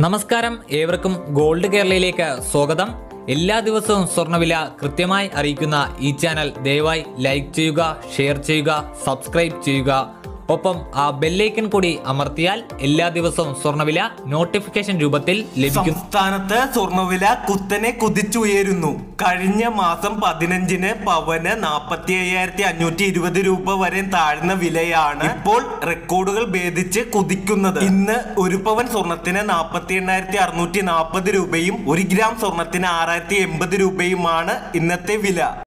നമസ്കാരം ഏവർക്കും ഗോൾഡ് കേരളയിലേക്ക് സ്വാഗതം എല്ലാ ദിവസവും സ്വർണ്ണവില കൃത്യമായി അറിയിക്കുന്ന ഈ ചാനൽ ദയവായി ലൈക്ക് ചെയ്യുക ഷെയർ ചെയ്യുക സബ്സ്ക്രൈബ് ചെയ്യുക ഒപ്പം ആ ബെല്ലൈക്കൺ കൂടി അമർത്തിയാൽ എല്ലാ ദിവസവും സ്വർണ്ണവില നോട്ടിഫിക്കേഷൻ രൂപത്തിൽ ലഭിക്കും സംസ്ഥാനത്ത് സ്വർണ്ണവില കുത്തനെ കുതിച്ചുയരുന്നു കഴിഞ്ഞ മാസം പതിനഞ്ചിന് പവന് നാൽപ്പത്തി അയ്യായിരത്തി അഞ്ഞൂറ്റി ഇരുപത് രൂപ വരെ താഴ്ന്ന വിലയാണ് ഇപ്പോൾ റെക്കോർഡുകൾ ഭേദിച്ച് കുതിക്കുന്നത് ഇന്ന് ഒരു പവൻ സ്വർണത്തിന് നാൽപ്പത്തി എണ്ണായിരത്തി അറുന്നൂറ്റി നാൽപ്പത് രൂപയും ഒരു ഗ്രാം സ്വർണത്തിന് ആറായിരത്തി എൺപത് രൂപയുമാണ് ഇന്നത്തെ വില